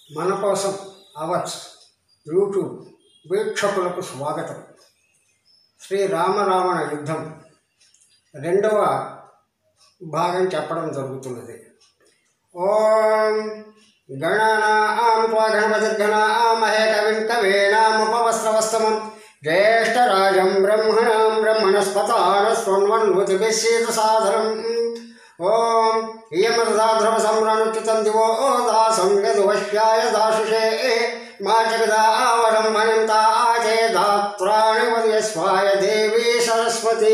మన కోసం hours YouTube వీక్షకులకు స్వాగతం శ్రీ రామరావణ యుద్ధం రెండవ భాగం చెప్పడం జరుగుతున్నది ఓం గణనాం త్వా గణపతిర్గణామహే కవిం కవీనాముపవస్త్రవస్తమం జ్యేష్ఠరాజం బ్రహ్మణాం బ్రహ్మణస్పతానస్వన్వన్వతిభిశ్చేత సాధనం ఓం ఇయమదాధ్రువ సంరణుచితం దివో దాసం యదువశ్యాయ దాశుషే మాచకదావరం మనంతాచే దాత్రాణి వదియస్వాయ దేవీ సరస్వతి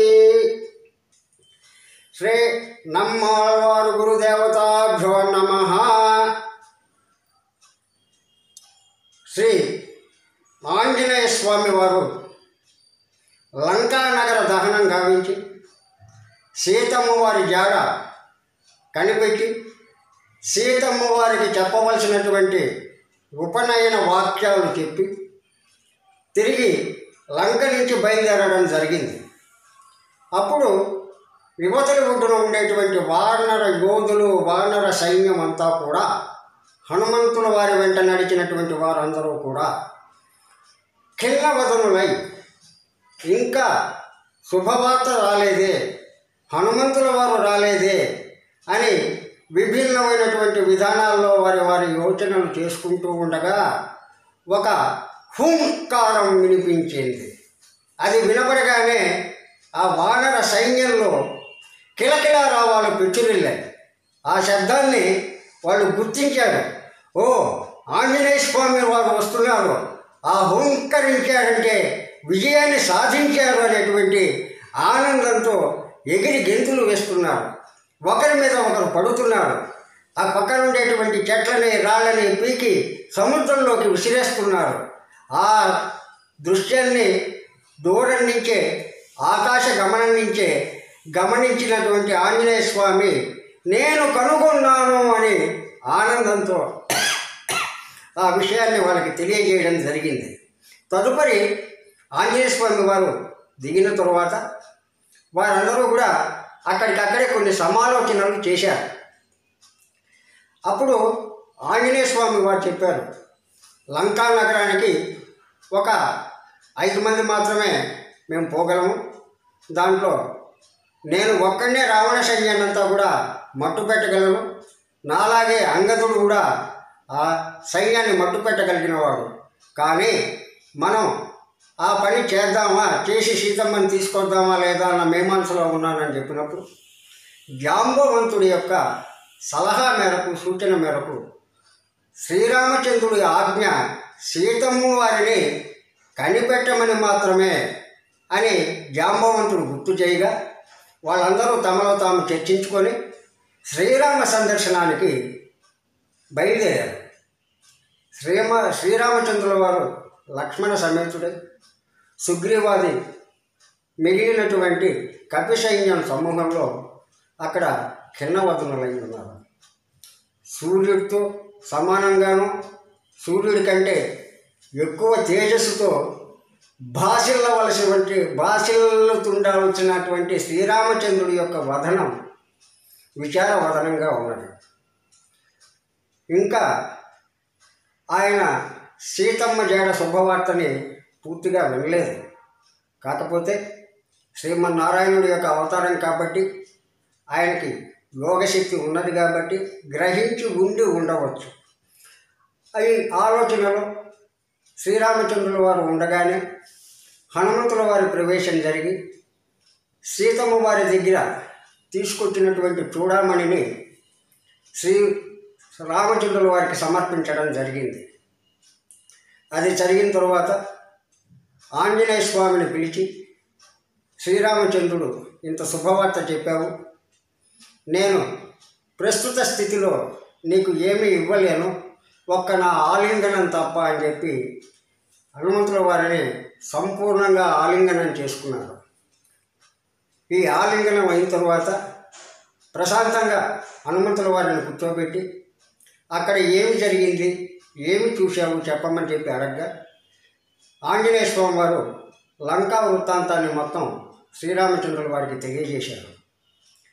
శ్రీ నమ్మాళ్వారు గురుదేవతాభ్యో నమ శ్రీ ఆంజనేయ స్వామి వారు లంకానగర దహనం గావించి సీతమ్మ వారి జాడ కనిపెట్టి సీతమ్మ వారికి చెప్పవలసినటువంటి ఉపనయన వాక్యాలు చెప్పి తిరిగి లంక నుంచి బయలుదేరడం జరిగింది అప్పుడు యువతల ఒడ్డున ఉండేటువంటి వానర యోధులు వానర సైన్యం అంతా కూడా హనుమంతుల వారి వెంట నడిచినటువంటి వారందరూ కూడా ఖిన్నవదనులై ఇంకా శుభవార్త రాలేదే హనుమంతుల వారు రాలేదే అని విభిన్నమైనటువంటి విధానాల్లో వారి వారి యోచనలు చేసుకుంటూ ఉండగా ఒక హుంకారం వినిపించింది అది వినపడగానే ఆ వానర సైన్యంలో కిలకిలా రావాలు పెచ్చురిల్లాయి ఆ శబ్దాన్ని వాళ్ళు గుర్తించారు ఓ ఆంజనేయ స్వామి వారు వస్తున్నారు ఆ హుంకరించారంటే విజయాన్ని సాధించారు అనేటువంటి ఆనందంతో ఎగిరి గెంతులు వేస్తున్నారు ఒకరి మీద ఒకరు పడుతున్నారు ఆ పక్కన ఉండేటువంటి చెట్లని రాళ్ళని పీకి సముద్రంలోకి విసిరేస్తున్నారు ఆ దృశ్యాన్ని దూరం నుంచే ఆకాశ గమనం నుంచే గమనించినటువంటి ఆంజనేయ స్వామి నేను కనుగొన్నాను అని ఆనందంతో ఆ విషయాన్ని వాళ్ళకి తెలియజేయడం జరిగింది తదుపరి ఆంజనేయ స్వామి వారు దిగిన తరువాత వారందరూ కూడా అక్కడికక్కడే కొన్ని సమాలోచనలు చేశారు అప్పుడు ఆంజనేయ స్వామి వారు చెప్పారు లంకా నగరానికి ఒక ఐదు మంది మాత్రమే మేము పోగలము దాంట్లో నేను ఒక్కడనే రావణ సైన్యాన్నంతా కూడా మట్టు పెట్టగలను నాలాగే అంగదుడు కూడా ఆ సైన్యాన్ని మట్టు పెట్టగలిగిన వాడు కానీ మనం ఆ పని చేద్దామా చేసి సీతమ్మని తీసుకొద్దామా లేదా అన్న మేమాంసలో ఉన్నానని చెప్పినప్పుడు జాంబవంతుడి యొక్క సలహా మేరకు సూచన మేరకు శ్రీరామచంద్రుడి ఆజ్ఞ సీతమ్మ వారిని కనిపెట్టమని మాత్రమే అని జాంబవంతుడు గుర్తు చేయగా వాళ్ళందరూ తమలో తాము చర్చించుకొని శ్రీరామ సందర్శనానికి బయలుదేరారు శ్రీమ శ్రీరామచంద్రుల వారు లక్ష్మణ సమేతుడై సుగ్రీవాది మిగిలినటువంటి కపి సైన్యం సమూహంలో అక్కడ ఖిన్నవదనులై ఉన్నారు సూర్యుడితో సమానంగాను సూర్యుడి కంటే ఎక్కువ తేజస్సుతో భాషిల్లవలసినటువంటి భాషిల్లుతుండాల్సినటువంటి శ్రీరామచంద్రుడి యొక్క వదనం విచార వదనంగా ఉన్నది ఇంకా ఆయన సీతమ్మ జాడ శుభవార్తని పూర్తిగా వినలేదు కాకపోతే శ్రీమన్నారాయణుడి యొక్క అవతారం కాబట్టి ఆయనకి యోగశక్తి ఉన్నది కాబట్టి గ్రహించి ఉండి ఉండవచ్చు ఈ ఆలోచనలో శ్రీరామచంద్రుల వారు ఉండగానే హనుమంతుల వారి ప్రవేశం జరిగి సీతమ్మ వారి దగ్గర తీసుకొచ్చినటువంటి చూడామణిని శ్రీ రామచంద్రుల వారికి సమర్పించడం జరిగింది అది జరిగిన తరువాత ఆంజనేయ స్వామిని పిలిచి శ్రీరామచంద్రుడు ఇంత శుభవార్త చెప్పావు నేను ప్రస్తుత స్థితిలో నీకు ఏమీ ఇవ్వలేను ఒక్క నా ఆలింగనం తప్ప అని చెప్పి హనుమంతుల వారిని సంపూర్ణంగా ఆలింగనం చేసుకున్నారు ఈ ఆలింగనం అయిన తరువాత ప్రశాంతంగా హనుమంతుల వారిని కూర్చోబెట్టి అక్కడ ఏమి జరిగింది ఏమి చూశావు చెప్పమని చెప్పి అడగగా ఆంజనేయ స్వామి వారు లంకా వృత్తాంతాన్ని మొత్తం శ్రీరామచంద్రుల వారికి తెలియజేశారు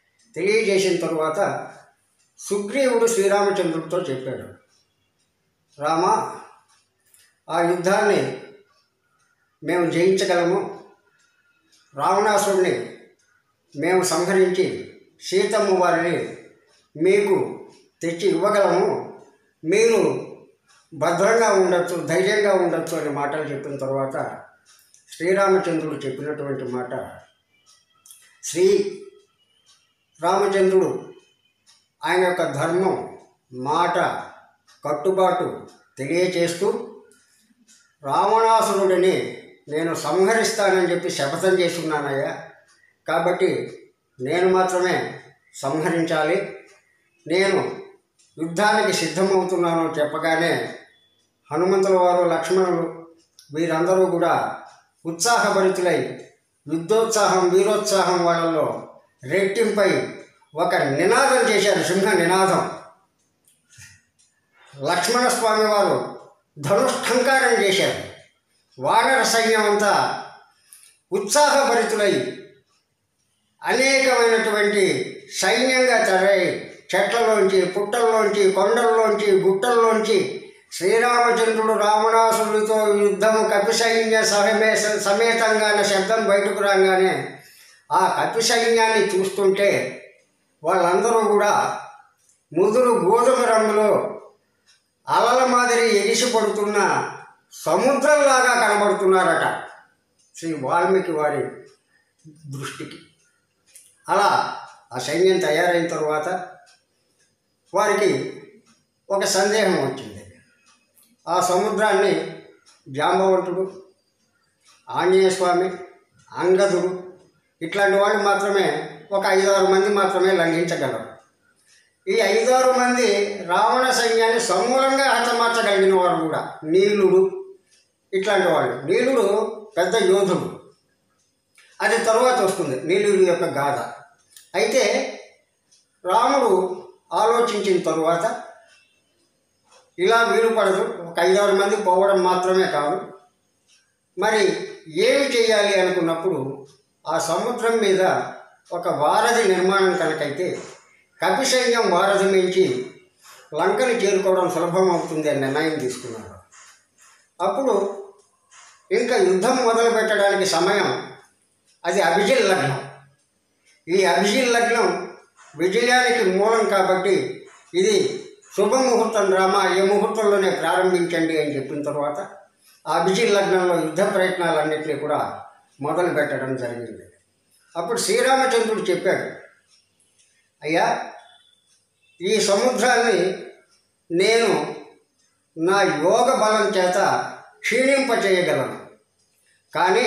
తెలియజేసిన తరువాత సుగ్రీవుడు శ్రీరామచంద్రుడితో చెప్పాడు రామ ఆ యుద్ధాన్ని మేము జయించగలము రావణాసుడిని మేము సంహరించి సీతమ్మ వారిని మీకు తెచ్చి ఇవ్వగలము మీరు భద్రంగా ఉండొచ్చు ధైర్యంగా ఉండొచ్చు అనే మాటలు చెప్పిన తర్వాత శ్రీరామచంద్రుడు చెప్పినటువంటి మాట శ్రీ రామచంద్రుడు ఆయన యొక్క ధర్మం మాట కట్టుబాటు తెలియచేస్తూ రావణాసురుడిని నేను సంహరిస్తానని చెప్పి శపథం చేసుకున్నానయ్యా కాబట్టి నేను మాత్రమే సంహరించాలి నేను యుద్ధానికి సిద్ధమవుతున్నాను చెప్పగానే హనుమంతుల వారు లక్ష్మణులు వీరందరూ కూడా ఉత్సాహభరితులై యుద్ధోత్సాహం వీరోత్సాహం వాళ్ళలో రెట్టింపై ఒక నినాదం చేశారు సింహ నినాదం లక్ష్మణ స్వామి వారు ధనుష్ఠంకారం చేశారు వానర సైన్యం అంతా ఉత్సాహభరితులై అనేకమైనటువంటి సైన్యంగా తరలి చెట్లలోంచి పుట్టల్లోంచి కొండల్లోంచి గుట్టల్లోంచి శ్రీరామచంద్రుడు రావణాసురుడితో యుద్ధము కపి సైన్య సహమే సమేతంగానే శబ్దం బయటకు రాగానే ఆ కపి సైన్యాన్ని చూస్తుంటే వాళ్ళందరూ కూడా ముదురు గోధుమ రంగులో అలల మాదిరి ఎగిసి పడుతున్న సముద్రంలాగా కనబడుతున్నారట శ్రీ వాల్మీకి వారి దృష్టికి అలా ఆ సైన్యం తయారైన తర్వాత వారికి ఒక సందేహం వచ్చింది ఆ సముద్రాన్ని జాంబవంతుడు ఆంజనేయ స్వామి అంగదుడు ఇట్లాంటి వాళ్ళు మాత్రమే ఒక ఐదారు మంది మాత్రమే లంఘించగలరు ఈ ఐదారు మంది రావణ సైన్యాన్ని సమూలంగా హతమార్చగలిగిన వారు కూడా నీలుడు ఇట్లాంటి వాళ్ళు నీలుడు పెద్ద యోధుడు అది తరువాత వస్తుంది నీలుడు యొక్క గాథ అయితే రాముడు ఆలోచించిన తరువాత ఇలా వీలు పడదు ఒక ఐదారు మంది పోవడం మాత్రమే కాదు మరి ఏమి చేయాలి అనుకున్నప్పుడు ఆ సముద్రం మీద ఒక వారధి నిర్మాణం కనుకైతే కపి సైన్యం వారధి మించి లంకని చేరుకోవడం సులభం అవుతుంది అని నిర్ణయం తీసుకున్నారు అప్పుడు ఇంకా యుద్ధం మొదలు పెట్టడానికి సమయం అది అభిజిల్ లగ్నం ఈ అభిజిల్ లగ్నం విజయానికి మూలం కాబట్టి ఇది శుభముహూర్తం డ్రామా ఏ ముహూర్తంలోనే ప్రారంభించండి అని చెప్పిన తర్వాత ఆ అభిజిల్ లగ్నంలో యుద్ధ ప్రయత్నాలన్నింటినీ కూడా మొదలు పెట్టడం జరిగింది అప్పుడు శ్రీరామచంద్రుడు చెప్పాడు అయ్యా ఈ సముద్రాన్ని నేను నా యోగ బలం చేత క్షీణింపచేయగలను కానీ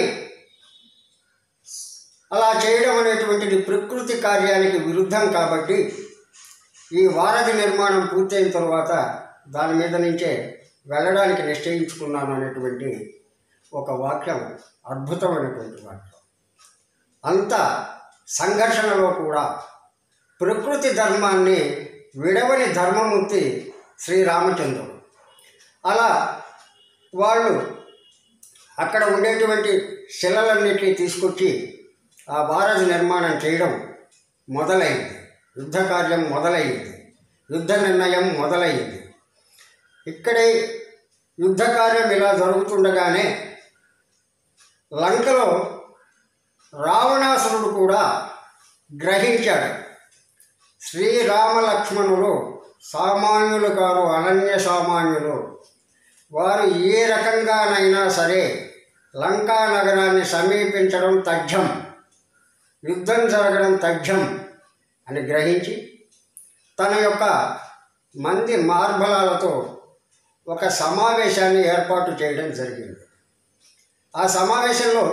అలా చేయడం అనేటువంటిది ప్రకృతి కార్యానికి విరుద్ధం కాబట్టి ఈ వారధి నిర్మాణం పూర్తయిన తర్వాత దాని మీద నుంచే వెళ్ళడానికి నిశ్చయించుకున్నాను అనేటువంటి ఒక వాక్యం అద్భుతమైనటువంటి వాక్యం అంత సంఘర్షణలో కూడా ప్రకృతి ధర్మాన్ని విడవని ధర్మమూర్తి శ్రీరామచంద్రుడు అలా వాళ్ళు అక్కడ ఉండేటువంటి శిలలన్నిటినీ తీసుకొచ్చి ఆ భారతి నిర్మాణం చేయడం మొదలైంది యుద్ధ కార్యం మొదలైంది యుద్ధ నిర్ణయం మొదలైంది ఇక్కడే యుద్ధ కార్యం ఇలా జరుగుతుండగానే లంకలో రావణాసురుడు కూడా గ్రహించాడు శ్రీరామ లక్ష్మణులు సామాన్యులు కారు అనన్య సామాన్యులు వారు ఏ రకంగానైనా సరే లంకా నగరాన్ని సమీపించడం తథ్యం యుద్ధం జరగడం తథ్యం అని గ్రహించి తన యొక్క మంది మార్బలాలతో ఒక సమావేశాన్ని ఏర్పాటు చేయడం జరిగింది ఆ సమావేశంలో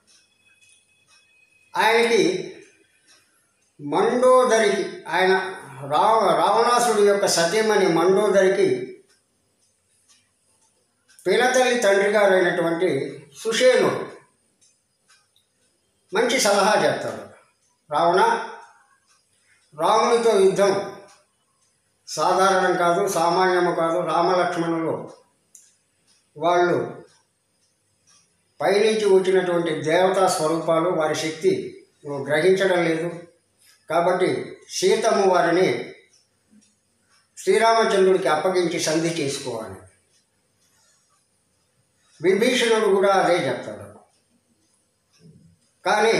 ఆయనకి మండోదరికి ఆయన రావ రావణాసుడి యొక్క సతీమణి మండోదరికి పినతల్లి తండ్రి గారు అయినటువంటి సుషేనుడు మంచి సలహా చెప్తాడు రావణ రామునితో యుద్ధం సాధారణం కాదు సామాన్యము కాదు రామలక్ష్మణులు వాళ్ళు పైనుంచి వచ్చినటువంటి దేవతా స్వరూపాలు వారి శక్తి నువ్వు గ్రహించడం లేదు కాబట్టి సీతమ్మ వారిని శ్రీరామచంద్రుడికి అప్పగించి సంధి చేసుకోవాలి విభీషణుడు కూడా అదే చెప్తాడు కానీ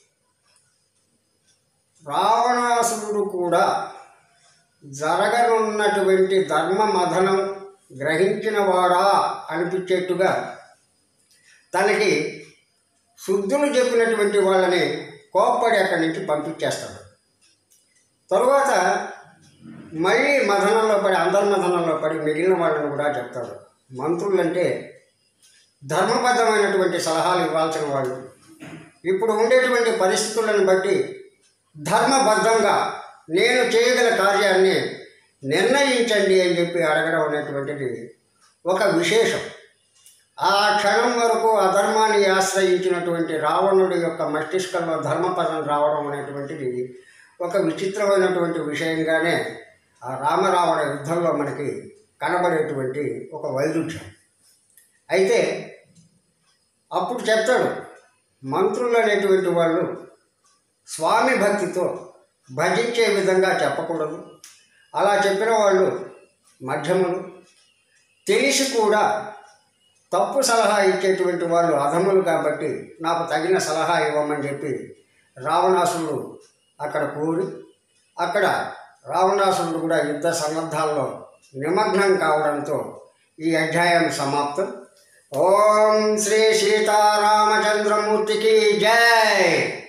రావణాసురుడు కూడా జరగనున్నటువంటి ధర్మ మథనం గ్రహించినవాడా అనిపించేట్టుగా తనకి శుద్ధులు చెప్పినటువంటి వాళ్ళని కోప్పడి అక్కడి నుంచి పంపించేస్తాడు తరువాత మళ్ళీ మథనంలో పడి అంతర్మథనంలో పడి మిగిలిన వాళ్ళని కూడా చెప్తాడు మంత్రులంటే ధర్మబద్ధమైనటువంటి సలహాలు ఇవ్వాల్సిన వాళ్ళు ఇప్పుడు ఉండేటువంటి పరిస్థితులను బట్టి ధర్మబద్ధంగా నేను చేయగల కార్యాన్ని నిర్ణయించండి అని చెప్పి అడగడం అనేటువంటిది ఒక విశేషం ఆ క్షణం వరకు అధర్మాన్ని ఆశ్రయించినటువంటి రావణుడి యొక్క మస్తిష్కంలో ధర్మపదం రావడం అనేటువంటిది ఒక విచిత్రమైనటువంటి విషయంగానే ఆ రామరావణ యుద్ధంలో మనకి కనబడేటువంటి ఒక వైరుధ్యం అయితే అప్పుడు చెప్తాడు మంత్రులు అనేటువంటి వాళ్ళు స్వామి భక్తితో భజించే విధంగా చెప్పకూడదు అలా చెప్పిన వాళ్ళు మధ్యములు తెలిసి కూడా తప్పు సలహా ఇచ్చేటువంటి వాళ్ళు అధములు కాబట్టి నాకు తగిన సలహా ఇవ్వమని చెప్పి రావణాసురుడు అక్కడ కూడి అక్కడ రావణాసురుడు కూడా యుద్ధ సన్నద్ధాల్లో నిమగ్నం కావడంతో ఈ అధ్యాయం సమాప్తం ఓం శ్రీ సీతారామచంద్రమూర్తికి జై